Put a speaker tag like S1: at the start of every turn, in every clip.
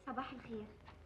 S1: صباح الخير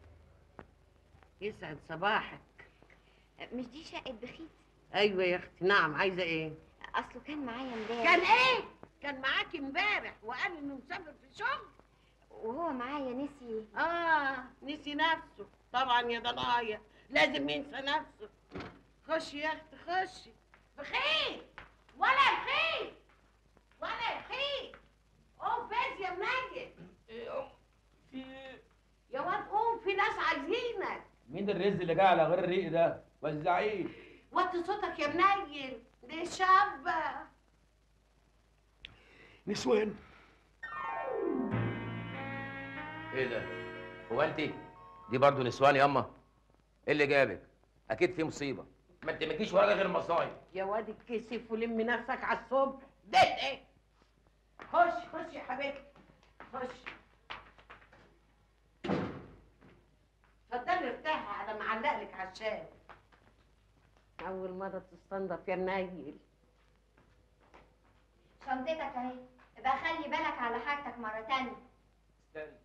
S2: يسعد صباحك
S1: مش دي شقة بخيت
S2: ايوه يا اختي نعم عايزه ايه
S1: اصله كان معايا امبارح
S2: كان ايه كان معاكي امبارح وقال انه مسافر في شغل
S1: وهو معايا نسي
S2: اه نسي نفسه طبعا يا ضنايا لازم ينسى نفسه خشي يا اختي خشي بخير ولا بخير ولا بخير قوم فاز يا منجد
S3: في
S2: يا واد قوم في ناس عايزينك
S3: مين الرز اللي جاي على غير الريق ده وزعيه
S2: وطي صوتك يا منيل دي شابه
S4: نسوان
S3: ايه ده هو انت دي برضه نسوان ياما ايه اللي جابك اكيد في مصيبه ما انت مالكيش وراجل غير المصايب
S2: يا واد اتكسف ولم نفسك على الصبح ده ايه خش خش يا حبيبتي خش اتفضلي ارتاحي على ما علق لك على الشاي اول مره تستنضف يا منيل
S1: شنطتك اهي ابقى خلي بالك على حاجتك مرة تانية
S3: استني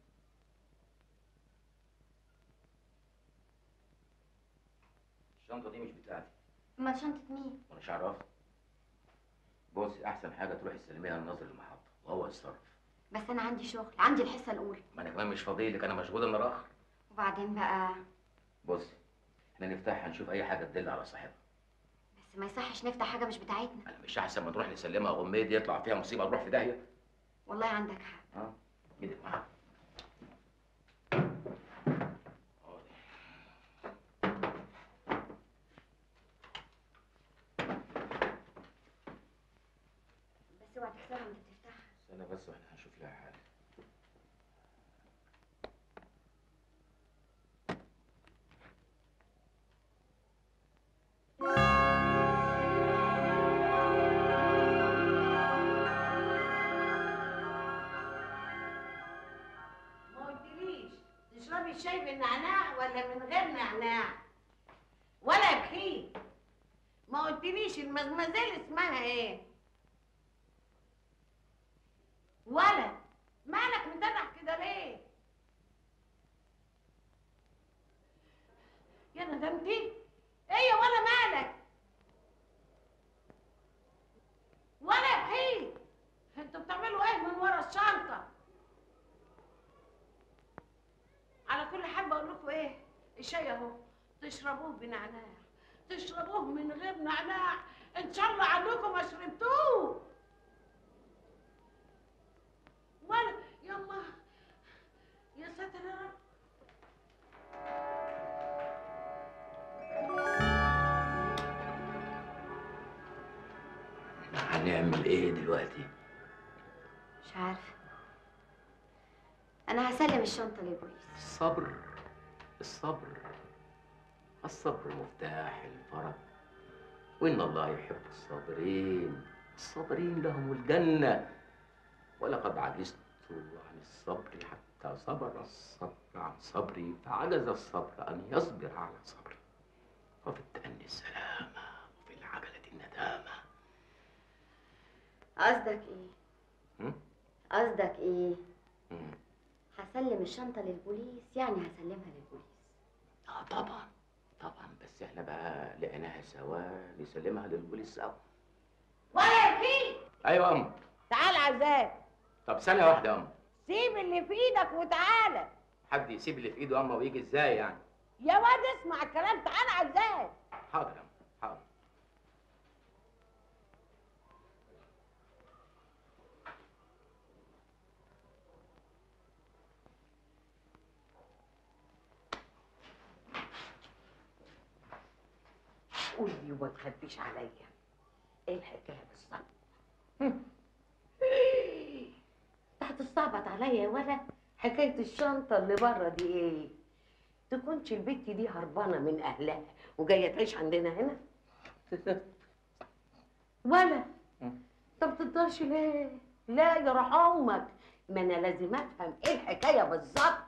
S3: الشنطه دي مش بتاعتي
S1: امال شنطة مين؟
S3: وانا مش عارف بصي احسن حاجه تروحي تسلميها لناظر المحطه وهو يتصرف
S1: بس انا عندي شغل عندي الحصة الاولى
S3: ما انا كمان مش فاضي لك انا مشغول النهار اخر
S1: وبعدين بقى
S3: بصي احنا نفتحها نشوف اي حاجه تدل على صاحبها
S1: بس ما يصحش نفتح حاجة مش بتاعتنا
S3: انا مش احسن ما نروح نسلمها غميد يطلع فيها مصيبه نروح في داهيه
S1: والله عندك حق
S3: اه ايدك معاها
S1: بس اوعى تكسرها وانت بتفتحها
S3: استنى بس واحنا هنشوف لها حاجه
S2: ما قلتليش تشربي الشاي بالنعناع ولا من غير نعناع ولا بخيل ما قلتليش المزمزيل اسمها ايه ولا مالك مدرع كده ليه يا ندمتي ايه ولا مالك ولا بخيل انتوا بتعملوا ايه من ورا الشنطه على كل حال بقول لكم ايه الشاي اهو تشربوه بنعناع تشربوه من غير نعناع ان شاء الله عنكم ما شربتوه ولا يما يا ساتر يا رب
S3: هنعمل ايه دلوقتي
S1: مش عارفة انا هسلم الشنطة للبوليس
S3: الصبر الصبر الصبر مفتاح الفرج وإن الله يحب الصابرين الصابرين لهم الجنة ولقد عجزت عن الصبر حتى صبر الصبر عن صبري فعجز الصبر أن يصبر على صبري وفي التأني السلامة وفي العجلة الندامة
S1: قصدك ايه
S3: هم؟
S1: قصدك ايه
S3: مم.
S1: هسلم الشنطة للبوليس يعني هسلمها للبوليس
S3: اه طبعا طبعا بس احنا بقى لقيناها سوا نسلمها للبوليس سوا
S2: ولا بخيل
S3: ايوه يا أم
S2: تعال عزام
S3: طب ثانية واحدة يا أم
S2: سيب اللي في ايدك وتعالى
S3: حد يسيب اللي في ايده اما ويجي ازاي يعني
S2: يا واد اسمع الكلام تعال عزام
S3: حاضر يا أم حاضر
S2: قولي وما تخبيش عليا ايه الحكايه بالظبط هتستعبط عليا يا ولا حكايه الشنطه اللي بره دي ايه تكونش البت دي هربانه من اهلها وجايه تعيش عندنا هنا ولا طب تقدرش ليه لا يا روح امك ما انا لازم افهم ايه الحكايه بالظبط